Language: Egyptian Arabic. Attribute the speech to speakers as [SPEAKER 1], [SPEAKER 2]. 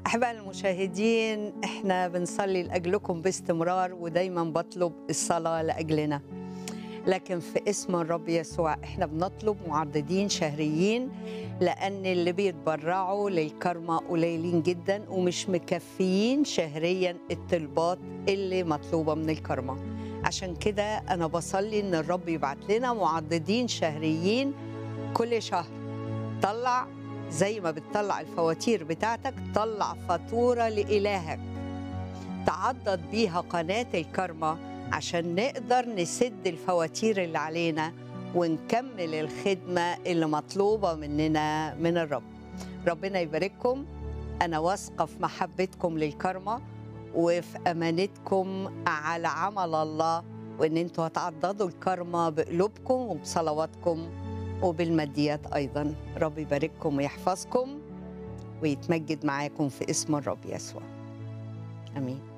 [SPEAKER 1] أحبائي المشاهدين إحنا بنصلي لأجلكم باستمرار ودايما بطلب الصلاة لأجلنا لكن في اسم الرب يسوع إحنا بنطلب معددين شهريين لأن اللي بيتبرعوا للكرمة قليلين جدا ومش مكفيين شهريا الطلبات اللي مطلوبة من الكرمة عشان كده أنا بصلي إن الرب يبعت لنا معددين شهريين كل شهر طلع زي ما بتطلع الفواتير بتاعتك طلع فاتورة لإلهك تعضد بيها قناة الكرمة عشان نقدر نسد الفواتير اللي علينا ونكمل الخدمة اللي مطلوبة مننا من الرب ربنا يبارككم أنا واثقة في محبتكم للكرمة وفي أمانتكم على عمل الله وإن أنتوا هتعضدوا الكرمة بقلوبكم وبصلواتكم وبالماديات أيضا رب يبارككم ويحفظكم ويتمجد معاكم في اسم الرب يسوع آمين